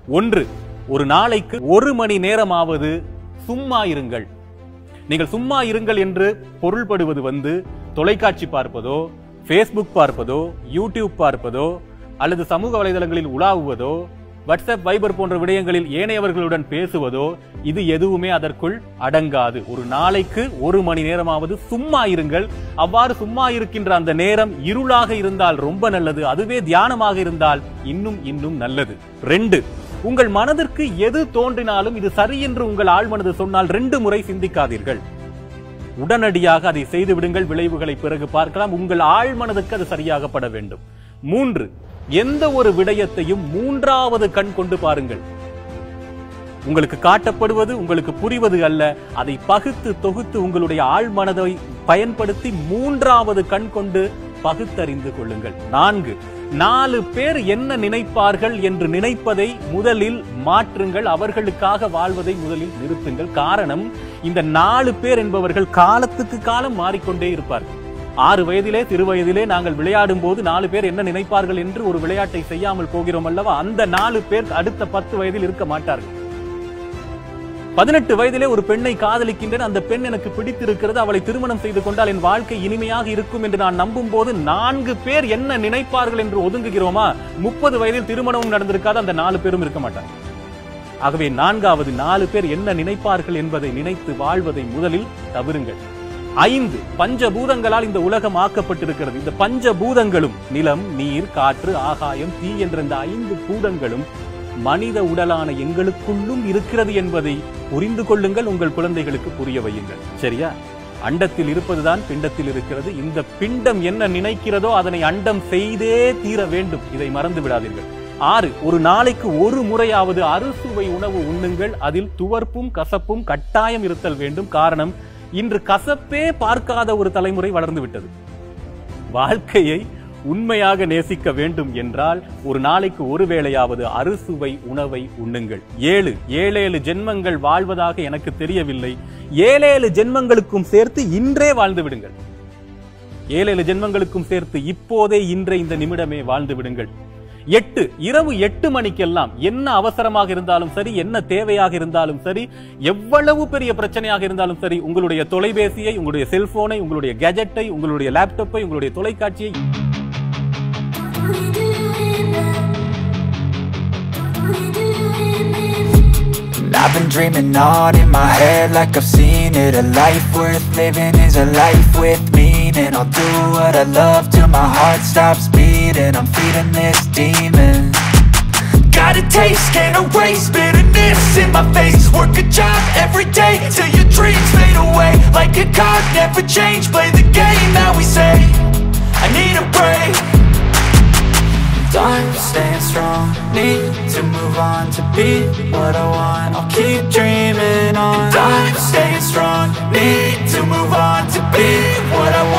ஒன்று ஒரு நாளைக்கு ஒரு மணி நேரமாவது சும்மா இருங்கள் நீங்கள் சும்மா இருங்கள் என்று பொருள்படுவது வந்து தொலைக்காட்சி பார்ப்பதோ ஃபேஸ்புக் பார்ப்பதோ யூடியூப் பார்ப்பதோ அல்லது சமூக வலைதளங்களில் உலாவுவதோ வாட்ஸ்அப் வைபர் போன்ற விடயங்களில் ஏனையவர்களுடன் பேசுவதோ இது எதுவுமே அதற்குள் அடங்காது ஒரு நாளைக்கு ஒரு மணி நேரமாவது சும்மா இருங்கள் அவ்வாறு சும்மா இருக்கின்ற அந்த நேரம் இருளாக இருந்தால் ரொம்ப நல்லது அதுவே தியானமாக இருந்தால் இன்னும் இன்னும் நல்லது ரெண்டு உங்கள் மனதிற்கு எது தோன்றினாலும் இது சரி என்று உங்கள் ஆழ்மனது சொன்னால் ரெண்டு முறை சிந்திக்காதீர்கள் உடனடியாக அதை செய்து விடுங்கள் விளைவுகளை பிறகு பார்க்கலாம் உங்கள் ஆழ்மனதுக்கு அது சரியாகப்பட வேண்டும் மூன்று எந்த ஒரு விடயத்தையும் மூன்றாவது கண் கொண்டு பாருங்கள் உங்களுக்கு காட்டப்படுவது உங்களுக்கு புரிவது அல்ல அதை பகுத்து தொகுத்து உங்களுடைய ஆழ்மனதை பயன்படுத்தி மூன்றாவது கண் கொண்டு பகுத்தறிந்து கொள்ளுங்கள் நான்கு நாலு பேர் என்ன நினைப்பார்கள் என்று நினைப்பதை முதலில் மாற்றுங்கள் அவர்களுக்காக வாழ்வதை முதலில் நிறுத்துங்கள் காரணம் இந்த நாலு பேர் என்பவர்கள் காலத்துக்கு காலம் மாறிக்கொண்டே இருப்பார்கள் ஆறு வயதிலே சிறு வயதிலே நாங்கள் விளையாடும் போது நாலு பேர் என்ன நினைப்பார்கள் என்று ஒரு விளையாட்டை செய்யாமல் போகிறோம் அல்லவா அந்த நாலு பேர் அடுத்த பத்து வயதில் இருக்க மாட்டார்கள் பதினெட்டு வயதிலே ஒரு பெண்ணை காதலிக்கின்றேன் அந்த பெண் எனக்கு பிடித்திருக்கிறது அவளை திருமணம் செய்து கொண்டால் என் வாழ்க்கை இனிமையாக இருக்கும் என்று நான் நம்பும் போது நான்கு பேர் என்ன நினைப்பார்கள் என்று ஒதுங்குகிறோமா முப்பது வயதில் திருமணமும் நடந்திருக்காது அந்த நாலு பேரும் இருக்க மாட்டாங்க ஆகவே நான்காவது நாலு பேர் என்ன நினைப்பார்கள் என்பதை நினைத்து வாழ்வதை முதலில் தவிருங்கள் ஐந்து பஞ்சபூதங்களால் இந்த உலகம் ஆக்கப்பட்டிருக்கிறது இந்த பஞ்சபூதங்களும் நிலம் நீர் காற்று ஆகாயம் தீ என்ற இந்த ஐந்து பூதங்களும் மனித உடலான எங்களுக்குள்ளும் இருக்கிறது என்பதை புரிந்து கொள்ளுங்கள் உங்கள் குழந்தைகளுக்கு புரிய வையுங்கள் சரியா அண்டத்தில் இருப்பதுதான் பிண்டத்தில் இருக்கிறது இந்த பிண்டம் என்ன நினைக்கிறதோ அதனை அண்டம் செய்தே தீர வேண்டும் இதை மறந்து விடாதீர்கள் ஆறு ஒரு நாளைக்கு ஒரு முறையாவது அறுசுவை உணவு உண்ணுங்கள் அதில் துவர்ப்பும் கசப்பும் கட்டாயம் இருத்தல் வேண்டும் காரணம் இன்று கசப்பே பார்க்காத ஒரு தலைமுறை வளர்ந்து விட்டது வாழ்க்கையை உண்மையாக நேசிக்க வேண்டும் என்றால் ஒரு நாளைக்கு ஒரு வேளையாவது அறுசுவை உணவை உண்ணுங்கள் ஏழு ஏழேழு ஜென்மங்கள் வாழ்வதாக எனக்கு தெரியவில்லை ஏழேழு ஜென்மங்களுக்கும் சேர்த்து இன்றே வாழ்ந்து விடுங்கள் ஏழேழு ஜென்மங்களுக்கும் சேர்த்து இப்போதே இன்றே இந்த நிமிடமே வாழ்ந்து விடுங்கள் எட்டு இரவு எட்டு மணிக்கெல்லாம் என்ன அவசரமாக இருந்தாலும் சரி என்ன தேவையாக இருந்தாலும் சரி எவ்வளவு பெரிய பிரச்சனையாக இருந்தாலும் சரி உங்களுடைய தொலைபேசியை உங்களுடைய செல்போனை உங்களுடைய கேஜெட்டை உங்களுடைய லேப்டாப்பை உங்களுடைய தொலைக்காட்சியை And I've been dreaming on in my head like I've seen it A life worth living is a life with meaning I'll do what I love till my heart stops beating I'm feeding this demon Got a taste, can't erase bitterness in my face Work a job every day till your dreams fade away Like a card, never change, play the game that we say I need a break Time staying strong, need to move on to be what I want I'll keep dreaming on Time staying strong, need to move on to be what I